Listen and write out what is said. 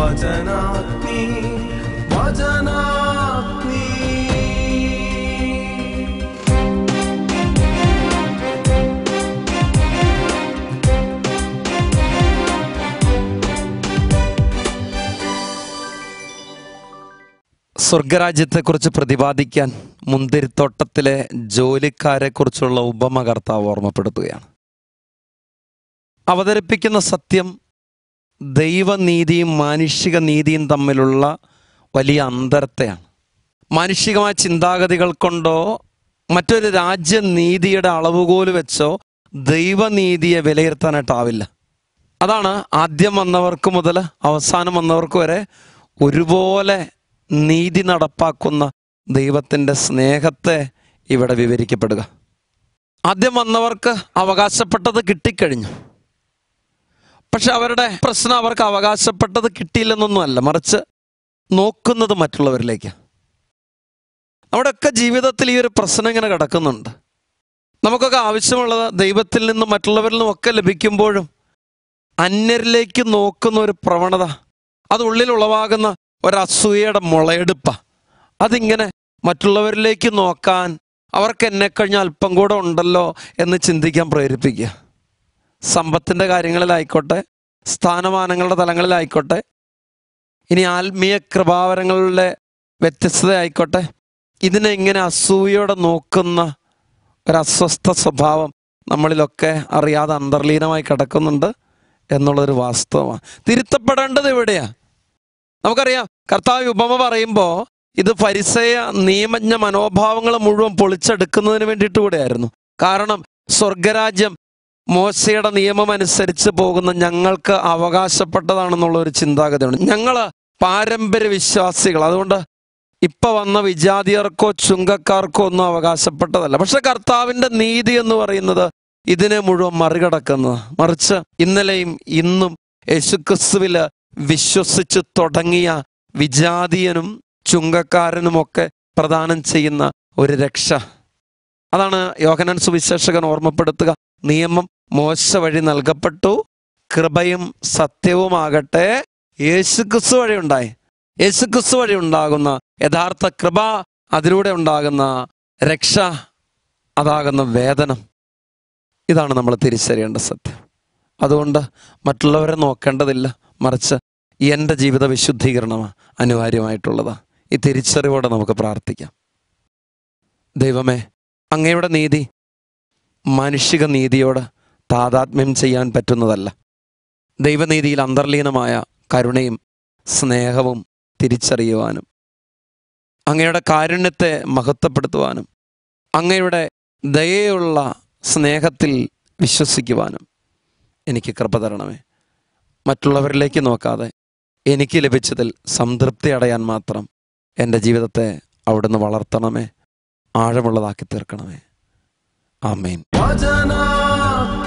വചനാഗ്നി വചനാഗ്നി സ്വർഗരാജ്യത്തെക്കുറിച്ച് പ്രതിപാദിക്കാൻ മുന്തിരിത്തോട്ടത്തിലെ ജോലിക്കാരെക്കുറിച്ചുള്ള ഉപമ കർത്താവ് ഓർമ്മപ്പെടുത്തുകയാണ് അവതരിപ്പിക്കുന്ന സത്യം ദൈവനീതിയും മാനുഷിക നീതിയും തമ്മിലുള്ള വലിയ അന്തരത്തെയാണ് മാനുഷികമായ ചിന്താഗതികൾ കൊണ്ടോ മറ്റൊരു രാജ്യനീതിയുടെ അളവുകോല് വെച്ചോ ദൈവനീതിയെ വിലയിരുത്താനായിട്ടാവില്ല അതാണ് ആദ്യം വന്നവർക്ക് മുതൽ അവസാനം വന്നവർക്ക് വരെ ഒരുപോലെ നീതി നടപ്പാക്കുന്ന ദൈവത്തിൻ്റെ സ്നേഹത്തെ ഇവിടെ വിവരിക്കപ്പെടുക ആദ്യം വന്നവർക്ക് അവകാശപ്പെട്ടത് കിട്ടിക്കഴിഞ്ഞു പക്ഷെ അവരുടെ പ്രശ്നം അവർക്ക് അവകാശപ്പെട്ടത് കിട്ടിയില്ലെന്നൊന്നുമല്ല മറിച്ച് നോക്കുന്നത് മറ്റുള്ളവരിലേക്ക് നമ്മുടെയൊക്കെ ജീവിതത്തിൽ ഈ ഒരു പ്രശ്നം ഇങ്ങനെ കിടക്കുന്നുണ്ട് നമുക്കൊക്കെ ആവശ്യമുള്ളത് ദൈവത്തിൽ നിന്നും മറ്റുള്ളവരിൽ നിന്നും ഒക്കെ ലഭിക്കുമ്പോഴും അന്യരിലേക്ക് നോക്കുന്ന ഒരു പ്രവണത അത് ഉള്ളിൽ ഉളവാകുന്ന ഒരു അസൂയയുടെ മുളയെടുപ്പ അതിങ്ങനെ മറ്റുള്ളവരിലേക്ക് നോക്കാൻ അവർക്ക് എന്നെ കഴിഞ്ഞ അല്പം കൂടെ ഉണ്ടല്ലോ എന്ന് ചിന്തിക്കാൻ പ്രേരിപ്പിക്കുക സമ്പത്തിൻ്റെ കാര്യങ്ങളിലായിക്കോട്ടെ സ്ഥാനമാനങ്ങളുടെ തലങ്ങളിലായിക്കോട്ടെ ഇനി ആത്മീയ കൃപാവരങ്ങളുടെ വ്യത്യസ്തത ആയിക്കോട്ടെ ഇതിനെ ഇങ്ങനെ അസൂയയോടെ നോക്കുന്ന ഒരു അസ്വസ്ഥ സ്വഭാവം നമ്മളിലൊക്കെ അറിയാതെ അന്തർലീനമായി കിടക്കുന്നുണ്ട് എന്നുള്ളൊരു വാസ്തവമാണ് തിരുത്തപ്പെടേണ്ടത് എവിടെയാ നമുക്കറിയാം കർത്താവ് ഉപമ പറയുമ്പോൾ ഇത് പരിസയ നിയമജ്ഞ മനോഭാവങ്ങൾ മുഴുവൻ പൊളിച്ചെടുക്കുന്നതിന് വേണ്ടിയിട്ട് കൂടെയായിരുന്നു കാരണം സ്വർഗരാജ്യം മോശയുടെ നിയമം അനുസരിച്ച് പോകുന്ന ഞങ്ങൾക്ക് അവകാശപ്പെട്ടതാണെന്നുള്ള ഒരു ചിന്താഗതിയുണ്ട് ഞങ്ങൾ പാരമ്പര്യ വിശ്വാസികൾ അതുകൊണ്ട് ഇപ്പൊ വന്ന വിജാതിയർക്കോ ചുങ്കക്കാർക്കോ ഒന്നും അവകാശപ്പെട്ടതല്ല പക്ഷെ കർത്താവിന്റെ നീതി എന്ന് പറയുന്നത് ഇതിനെ മുഴുവൻ മറികടക്കുന്നത് മറിച്ച് ഇന്നലെയും ഇന്നും യേശുക്രിസ്തുവില് വിശ്വസിച്ച് തുടങ്ങിയ വിജാതീയനും ചുങ്കക്കാരനുമൊക്കെ പ്രദാനം ചെയ്യുന്ന ഒരു രക്ഷ അതാണ് യോഹനൻ സുവിശേഷകൻ ഓർമ്മപ്പെടുത്തുക നിയമം മോശ വഴി നൽകപ്പെട്ടു കൃപയും സത്യവുമാകട്ടെ യേശുക്രിസ്തു വഴി ഉണ്ടായി യേശുക്രിസ്തു വഴി ഉണ്ടാകുന്ന യഥാർത്ഥ കൃപ അതിലൂടെ ഉണ്ടാകുന്ന രക്ഷ അതാകുന്ന വേദനം ഇതാണ് നമ്മൾ തിരിച്ചറിയേണ്ട സത്യം അതുകൊണ്ട് മറ്റുള്ളവരെ നോക്കേണ്ടതില്ല മറിച്ച് എൻ്റെ ജീവിത വിശുദ്ധീകരണമാണ് അനിവാര്യമായിട്ടുള്ളതാ ഈ തിരിച്ചറിവോടെ നമുക്ക് പ്രാർത്ഥിക്കാം ദൈവമേ അങ്ങയുടെ നീതി മാനുഷിക നീതിയോട് താതാത്മ്യം ചെയ്യാൻ പറ്റുന്നതല്ല ദൈവനീതിയിൽ അന്തർലീനമായ കരുണയും സ്നേഹവും തിരിച്ചറിയുവാനും അങ്ങയുടെ കാരുണ്യത്തെ മഹത്വപ്പെടുത്തുവാനും അങ്ങയുടെ ദയയുള്ള സ്നേഹത്തിൽ വിശ്വസിക്കുവാനും എനിക്ക് കൃപ തരണമേ മറ്റുള്ളവരിലേക്ക് നോക്കാതെ എനിക്ക് ലഭിച്ചതിൽ സംതൃപ്തി അടയാൻ മാത്രം എൻ്റെ ജീവിതത്തെ അവിടുന്ന് വളർത്തണമേ ആഴമുള്ളതാക്കി തീർക്കണമേ ആമേൻ വചനാഗ്നി